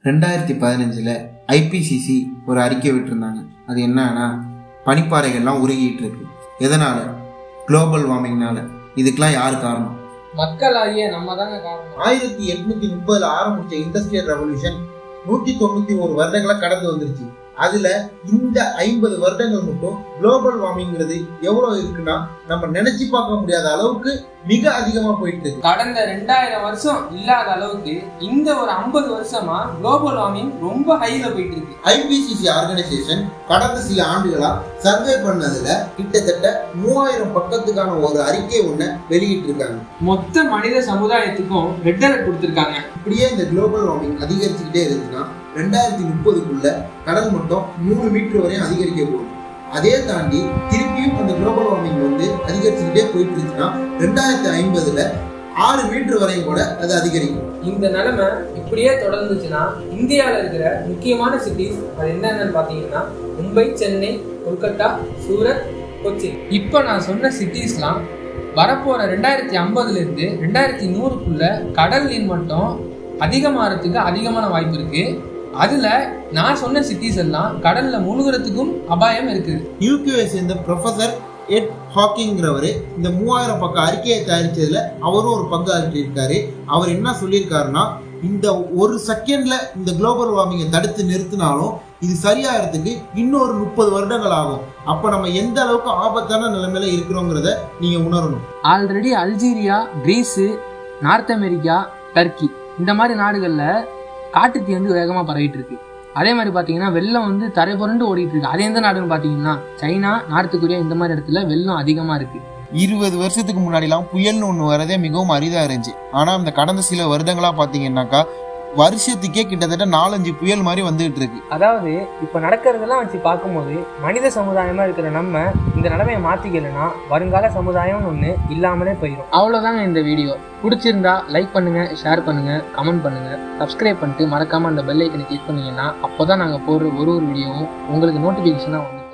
ரெண்டாயிரத்தி பதினஞ்சில் ஐபிசிசி ஒரு அறிக்கை விட்டிருந்தாங்க அது என்னன்னா பனிப்பாறைகள்லாம் உருகிட்டு இருக்கு எதனால குளோபல் வார்மிங்னால இதுக்கெல்லாம் யார் காரணம் மக்களாகிய நம்ம தாங்க காரணம் ஆயிரத்தி எட்நூத்தி முப்பதுல ஆரம்பிச்ச இண்டஸ்ட்ரியல் ரெவல்யூஷன் நூத்தி தொண்ணூத்தி ஒரு வருடங்களை கடந்து வந்துருச்சு அதுல இந்த ஐம்பது வருடங்கள் மட்டும் குளோபல் வார்மிங்கிறது எவ்வளவு இருக்குன்னா நம்ம நினைச்சு பார்க்க முடியாத அளவுக்கு மிக அதிகமா போயிட்டு இருக்கு கடந்த ரெண்டாயிரம் வருஷம் இல்லாத அளவுக்கு இந்த ஒரு ஐம்பது வருஷமா குளோபல் வார்மிங் ரொம்ப ஹைல போயிட்டு இருக்கு ஐபிசிசி ஆர்கனைசேஷன் கடந்த சில ஆண்டுகளா சர்வே பண்ணதுல கிட்டத்தட்ட மூவாயிரம் பக்கத்துக்கான ஒரு அறிக்கை ஒண்ணு வெளியிட்டு இருக்காங்க மொத்த மனித சமுதாயத்துக்கும் ரெட் அலர்ட் கொடுத்திருக்காங்க இப்படியே இந்த குளோபல் வார்மிங் அதிகரிச்சுக்கிட்டே இருந்துச்சுன்னா ரெண்டாயிரத்தி முப்பதுக்குள்ள கடல் மட்டம் மூணு மீட்டர் வரையும் அதிகரிக்க போகுது அதே தாண்டி திருப்பியும் அந்த குளோபல் வார்மிங் வந்து அதிகரிச்சுக்கிட்டே போயிட்டு இருந்துச்சுன்னா ரெண்டாயிரத்தி ஐம்பதுல ஆறு மீட்டர் வரையும் கூட அது அதிகரிக்கும் இந்த நிலைமை இப்படியே தொடர்ந்துச்சுன்னா இந்தியாவில் இருக்கிற முக்கியமான சிட்டிஸ் அது என்னென்னு பார்த்தீங்கன்னா மும்பை சென்னை கொல்கத்தா சூரத் கொச்சின் இப்போ நான் சொன்ன சிட்டிஸ்லாம் வரப்போற ரெண்டாயிரத்தி ஐம்பதுல இருந்து ரெண்டாயிரத்தி நூறுக்குள்ள கடல் நீர் மட்டம் அதிகமாகிறதுக்கு அதிகமான வாய்ப்பு இருக்கு அதுல நான் சொன்ன சிட்டிஸ் எல்லாம் கடல்ல முழுகிறதுக்கும் அபாயம் இருக்குது யூகேவை சேர்ந்த ப்ரொஃபசர் எட் ஹாக்கிங்கிறவர் இந்த மூவாயிரம் பக்கம் அறிக்கையை தயாரிச்சதுல அவரும் ஒரு பங்கு ஆற்றியிருக்காரு அவர் என்ன சொல்லியிருக்காருன்னா இந்த ஒரு செகண்ட்ல இந்த குளோபல் வார்மிங்கை தடுத்து நிறுத்தினாலும் இது சரியாகிறதுக்கு இன்னொரு முப்பது வருடங்கள் ஆகும் அப்ப நம்ம எந்த அளவுக்கு ஆபத்தான நிலைமையில இருக்கிறோங்கிறத நீங்க உணரணும் already Algeria Greece North America Turkey இந்த மாதிரி நாடுகளில் காட்டுத்தீ வந்து வேகமாக பரவிட்டு இருக்கு அதே மாதிரி பார்த்தீங்கன்னா வெள்ளம் வந்து தரை புரண்டு ஓடிட்டு இருக்கு அது எந்த நாடுன்னு பார்த்தீங்கன்னா சைனா நார்த்து கொரியா இந்த மாதிரி இடத்துல வெள்ளம் அதிகமாக இருக்கு இருபது வருஷத்துக்கு முன்னாடிலாம் புயல்னு ஒன்று வரதே மிகவும் அரிதா இருந்துச்சு ஆனா இந்த கடந்த சில வருடங்களா பாத்தீங்கன்னாக்கா வருஷத்துக்கே கிட்டத்தட்ட நாலஞ்சு புயல் மாதிரி வந்துகிட்டு இருக்கு அதாவது இப்போ நடக்கிறதெல்லாம் வச்சு பார்க்கும்போது மனித சமுதாயமாக இருக்கிற நம்ம இந்த நிலைமையை மாற்றிக்கலைன்னா வருங்கால சமுதாயம்னு ஒன்று இல்லாமலே போயிடும் அவ்வளோதாங்க இந்த வீடியோ பிடிச்சிருந்தா லைக் பண்ணுங்க ஷேர் பண்ணுங்க கமெண்ட் பண்ணுங்க சப்ஸ்கிரைப் பண்ணிட்டு மறக்காம அந்த பெல் ஐக்கனை கிளிக் பண்ணீங்கன்னா அப்போ தான் நாங்கள் போடுற ஒரு ஒரு வீடியோவும் உங்களுக்கு நோட்டிஃபிகேஷனாக வந்து